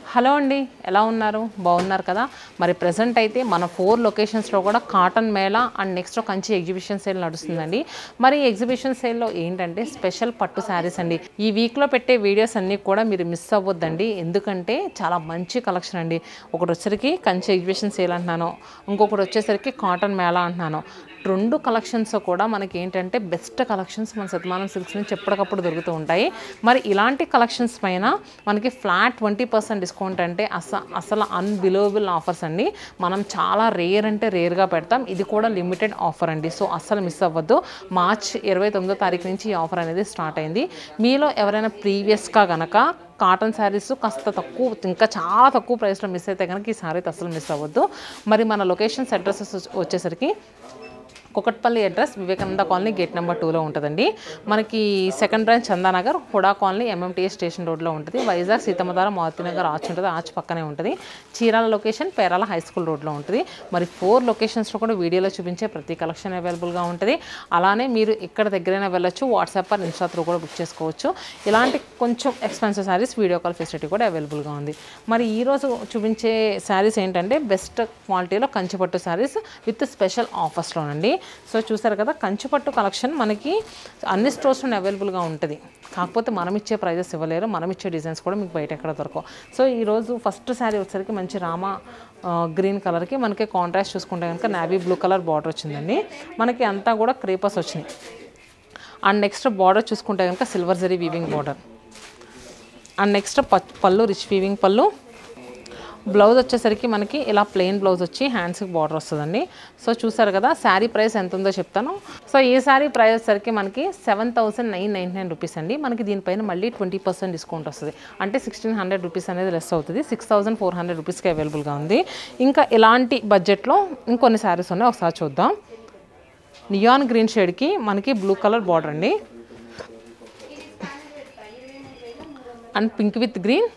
hello అండి ఎలా ఉన్నారు బాగున్నారు కదా మరి ప్రజెంట్ అయితే మన ఫోర్ లొకేషన్స్లో కూడా కాటన్ మేళా and next Kanchi exhibition sale నడుస్తుందండి మరి ఈ ఎగ్జిబిషన్ సేల్లో ఏంటంటే స్పెషల్ పట్టు శారీస్ అండి ఈ వీక్లో పెట్టే వీడియోస్ అన్నీ కూడా మీరు మిస్ అవ్వద్దండి ఎందుకంటే చాలా మంచి కలెక్షన్ అండి ఒకటి వచ్చరికి కంచి ఎగ్జిబిషన్ సేల్ అంటున్నాను ఇంకొకటి వచ్చేసరికి కాటన్ మేళా అంటున్నాను రెండు కలెక్షన్స్ కూడా మనకి ఏంటంటే బెస్ట్ కలెక్షన్స్ మన సత్మానం సిల్క్స్ నుంచి ఎప్పటికప్పుడు దొరుకుతూ ఉంటాయి మరి ఇలాంటి కలెక్షన్స్ పైన మనకి ఫ్లాట్ ట్వంటీ పర్సెంట్ డిస్కౌంట్ అంటే అస అసలు అన్బిలోవబుల్ ఆఫర్స్ అండి మనం చాలా రేర్ అంటే రేర్గా పెడతాం ఇది కూడా లిమిటెడ్ ఆఫర్ అండి సో అస్సలు మిస్ అవ్వద్దు మార్చ్ ఇరవై తొమ్మిదో తారీఖు నుంచి ఈ ఆఫర్ అనేది స్టార్ట్ అయింది మీలో ఎవరైనా ప్రీవియస్గా గనక కాటన్ శారీస్ కాస్త తక్కువ ఇంకా చాలా తక్కువ ప్రైస్లో మిస్ అయితే కనుక ఈ శారీ అసలు మిస్ అవ్వద్దు మరి మన లొకేషన్స్ అడ్రసెస్ వచ్చేసరికి Kukatpally address Vivekananda colony gate number టూలో ఉంటుందండి మనకి second branch Chandanagar HUDA colony MMTS station రోడ్లో ఉంటుంది వైజాగ్ సీతమ్మధార మారుతినగర్ ఆర్చ్ ఉంటుంది ఆర్చ్ పక్కనే ఉంటుంది Chirala location Perala high school రోడ్లో ఉంటుంది మరి ఫోర్ లొకేషన్స్లో కూడా వీడియోలో చూపించే ప్రతి కలెక్షన్ అవైలబుల్గా ఉంటుంది అలానే మీరు ఎక్కడ దగ్గరైనా వెళ్ళొచ్చు వాట్సాప్ ఆర్ ఇన్స్టా త్రూ కూడా బుక్ చేసుకోవచ్చు ఇలాంటి కొంచెం expensive saris video call facility కూడా అవైలబుల్గా ఉంది మరి ఈరోజు చూపించే శారీస్ ఏంటంటే బెస్ట్ క్వాలిటీలో కంచిపట్టు శారీస్ విత్ స్పెషల్ ఆఫర్స్లోనండి సో చూసారు కదా కంచిపట్టు కలెక్షన్ మనకి అన్ని స్టోర్స్లో అవైలబుల్గా ఉంటుంది కాకపోతే మనం ఇచ్చే ప్రైజెస్ ఇవ్వలేరు మనం ఇచ్చే డిజైన్స్ కూడా మీకు బయట ఎక్కడ దొరకవు సో ఈరోజు ఫస్ట్ శారీ వచ్చేసరికి మంచి రామ ఆ, గ్రీన్ కలర్కి మనకి కాంట్రాస్ట్ చూసుకుంటే కనుక నావీ బ్లూ కలర్ బార్డర్ వచ్చిందండి మనకి అంతా కూడా క్రేపర్స్ వచ్చినాయి అండ్ నెక్స్ట్ బార్డర్ చూసుకుంటే కనుక silver zari weaving border and next ప- పళ్ళు రిచ్ వీవింగ్ పళ్ళు బ్లౌజ్ వచ్చేసరికి మనకి ఇలా ప్లెయిన్ బ్లౌజ్ వచ్చి హ్యాండ్స్కి బార్డర్ వస్తుందండి సో చూసారు కదా శారీ ప్రైస్ ఎంత ఉందో చెప్తాను సో ఈ శారీ ప్రైస్ వచ్చేసరికి మనకి seven thousand nine nine nine rupees అండి మనకి దీనిపైన మళ్ళీ ట్వంటీ పర్సెంట్ డిస్కౌంట్ వస్తుంది అంటే సిక్స్టీన్ హండ్రెడ్ రూపీస్ అనేది లెస్ అవుతుంది సిక్స్ థౌసండ్ ఫోర్ హండ్రెడ్ రూపీస్కి అవైలబుల్గా ఉంది ఇంకా ఇలాంటి బడ్జెట్లో ఇంకొన్ని శారీస్ ఉన్నాయి ఒకసారి చూద్దాం నియాన్ గ్రీన్ షేడ్కి మనకి బ్లూ కలర్ బార్డర్ అండి అండ్ పింక్ విత్ గ్రీన్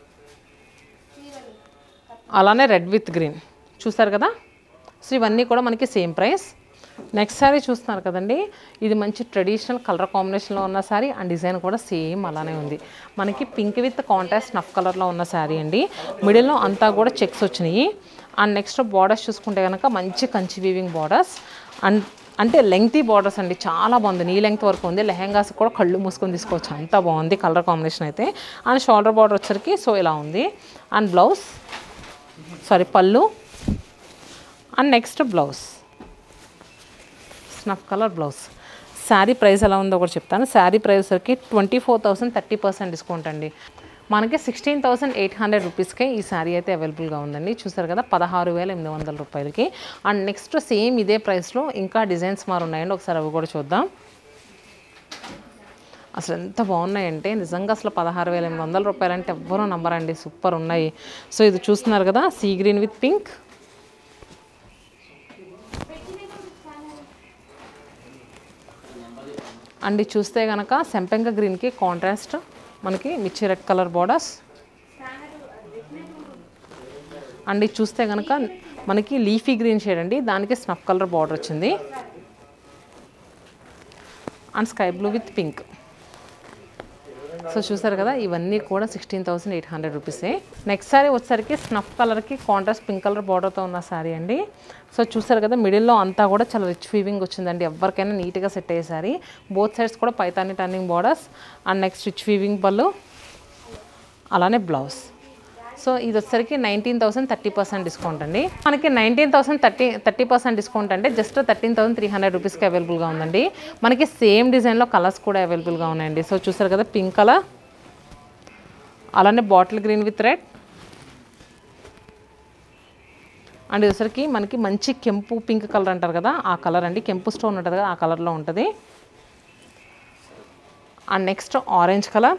అలానే రెడ్ విత్ గ్రీన్ చూసారు కదా సో ఇవన్నీ కూడా మనకి సేమ్ ప్రైస్ నెక్స్ట్ శారీ చూస్తున్నారు కదండి ఇది మంచి ట్రెడిషనల్ కలర్ కాంబినేషన్లో ఉన్న శారీ అండ్ డిజైన్ కూడా సేమ్ అలానే ఉంది మనకి పింక్ విత్ కాంట్రాస్ట్ నఫ్ కలర్లో ఉన్న శారీ అండి మిడిల్లో అంతా కూడా చెక్స్ వచ్చినాయి అండ్ నెక్స్ట్ బార్డర్స్ చూసుకుంటే కనుక మంచి కంచి వీవింగ్ బార్డర్స్ అండ్ అంటే లెంగ్తీ బార్డర్స్ అండి చాలా బాగుంది నీ లెంగ్త్ వరకు ఉంది లెహెంగాస్ కూడా కళ్ళు మూసుకొని తీసుకోవచ్చు అంత బాగుంది కలర్ కాంబినేషన్ అయితే అండ్ షోల్డర్ బార్డర్ వచ్చరికి సో ఇలా ఉంది and blouse sari pallu and next blouse snuff colour blouse sari price ఎలా ఉందో కూడా చెప్తాను శారీ ప్రైస్ సరికి twenty four thousand thirty percent discount అండి మనకి సిక్స్టీన్ థౌసండ్ ఎయిట్ హండ్రెడ్ రూపీస్కే ఈ శారీ అయితే అవైలబుల్గా ఉందండి చూసారు కదా పదహారు వేల ఎనిమిది వందల రూపాయలకి అండ్ నెక్స్ట్ సేమ్ ఇదే ప్రైస్లో ఇంకా డిజైన్స్ మారు ఉన్నాయండి ఒకసారి అవి కూడా చూద్దాం అసలు ఎంత బాగున్నాయంటే నిజంగా అసలు పదహారు వేల ఎనిమిది వందల రూపాయలు అంటే ఎవ్వరూ నమ్మరండి సూపర్ ఉన్నాయి సో ఇది చూస్తున్నారు కదా sea green with pink and ఇది చూస్తే కనుక సెంపెంగ గ్రీన్కి కాంట్రాస్ట్ మనకి మిర్చి రెడ్ కలర్ బార్డర్స్ అండ్ ఇది చూస్తే కనుక మనకి లీఫీ గ్రీన్ షేడ్ అండి దానికి స్నఫ్ కలర్ బార్డర్ వచ్చింది and sky blue with pink so చూసారు కదా ఇవన్నీ కూడా సిక్స్టీన్ థౌసండ్ ఎయిట్ హండ్రెడ్ రూపీసే నెక్స్ట్ సారీ వచ్చేసరికి స్నఫ్ కలర్కి కాంట్రాస్ట్ పింక్ కలర్ బార్డర్తో ఉన్న శారీ అండి సో చూసారు కదా మిడిల్లో అంతా కూడా చాలా రిచ్ ఫీవింగ్ వచ్చిందండి ఎవరికైనా నీట్గా సెట్ అయ్యే శారీ బోత్ సైడ్స్ కూడా Paithani turning borders and next rich weaving pallu అలానే బ్లౌజ్ సో ఇది వచ్చేసరికి nineteen thousand thirty percent discount అండి మనకి nineteen thousand thirty thirty percent discount అంటే just thirteen thousand three hundred రూపీస్కి అవైలబుల్గా ఉందండి మనకి సేమ్ డిజైన్లో కలర్స్ కూడా అవైలబుల్గా ఉన్నాయండి సో చూసారు కదా పింక్ కలర్ అలానే bottle green with red and ఇది వచ్చరికి మనకి మంచి కెంపు పింక్ కలర్ అంటారు కదా ఆ కలర్ అండి కెంపు స్టోన్ ఉంటుంది కదా ఆ కలర్లో ఉంటుంది and next orange colour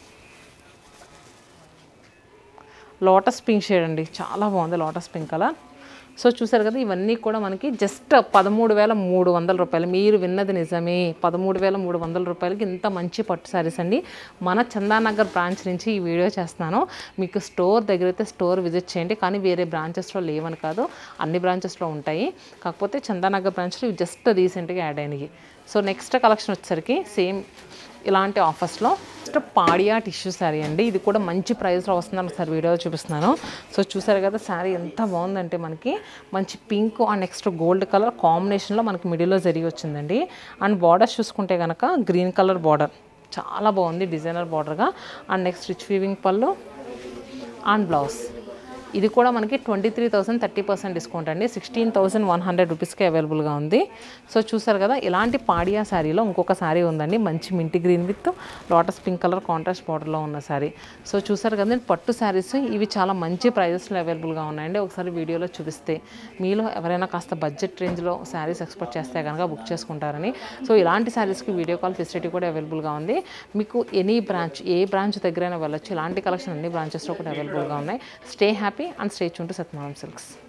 lotus pink shade అండి చాలా బాగుంది లోటస్ పింక్ కలర్ సో చూసారు కదా ఇవన్నీ కూడా మనకి జస్ట్ పదమూడు వేల మూడు వందల రూపాయలు మీరు విన్నది నిజమే పదమూడు వేల మూడు వందల రూపాయలకి ఇంత మంచి పట్టు శారీస్ అండి మన చందానగర్ బ్రాంచ్ నుంచి ఈ వీడియో చేస్తున్నాను మీకు స్టోర్ దగ్గర అయితే స్టోర్ విజిట్ చేయండి కానీ వేరే బ్రాంచెస్లో లేవని కాదు అన్ని బ్రాంచెస్లో ఉంటాయి కాకపోతే చందానగర్ బ్రాంచ్లో ఇవి జస్ట్ రీసెంట్గా యాడ్ అయినాయి సో నెక్స్ట్ కలెక్షన్ వచ్చేసరికి సేమ్ ఇలాంటి ఆఫర్స్లో నెక్స్ట్ పాడియా టిష్యూ శారీ అండి ఇది కూడా మంచి ప్రైస్లో వస్తుందని ఒకసారి వీడియోలో చూపిస్తున్నాను సో చూసారు కదా శారీ ఎంత బాగుందంటే మనకి మంచి pink and next gold colour కాంబినేషన్లో మనకి మిడిల్లో జరిగి వచ్చిందండి అండ్ బార్డర్స్ చూసుకుంటే కనుక గ్రీన్ కలర్ బార్డర్ చాలా బాగుంది డిజైనర్ బార్డర్గా and next rich weaving pallu and blouse ఇది కూడా మనకి twenty three thousand thirty percent discount అండి సిక్స్టీన్ థౌసండ్ వన్ హండ్రెడ్ రూపీస్కి అవైలబుల్గా ఉంది సో చూసారు కదా ఇలాంటి పాడియా శారీలో ఇంకొక శారీ ఉందండి మంచి minty green with lotus pink colour contrast బార్డర్లో ఉన్న శారీ సో చూసారు కదా పట్టు శారీస్ ఇవి చాలా మంచి ప్రైజెస్లో అవైలబుల్గా ఉన్నాయండి ఒకసారి వీడియోలో చూపిస్తే మీలో ఎవరైనా కాస్త బడ్జెట్ రేంజ్లో శారీస్ ఎక్స్పోర్ట్ చేస్తే కనుక బుక్ చేసుకుంటారని సో ఇలాంటి శారీస్కి వీడియో కాల్ ఫెసిలిటీ కూడా అవైలబుల్గా ఉంది మీకు ఎనీ బ్రాంచ్ ఏ బ్రాంచ్ దగ్గరైనా వెళ్ళొచ్చు ఇలాంటి కలెక్షన్ అన్ని బ్రాంచెస్లో కూడా అవైలబుల్గా ఉన్నాయి స్టే హ్యాపీ అండ్ స్టే చుంటూ సత్యనారాయణ సిల్క్స్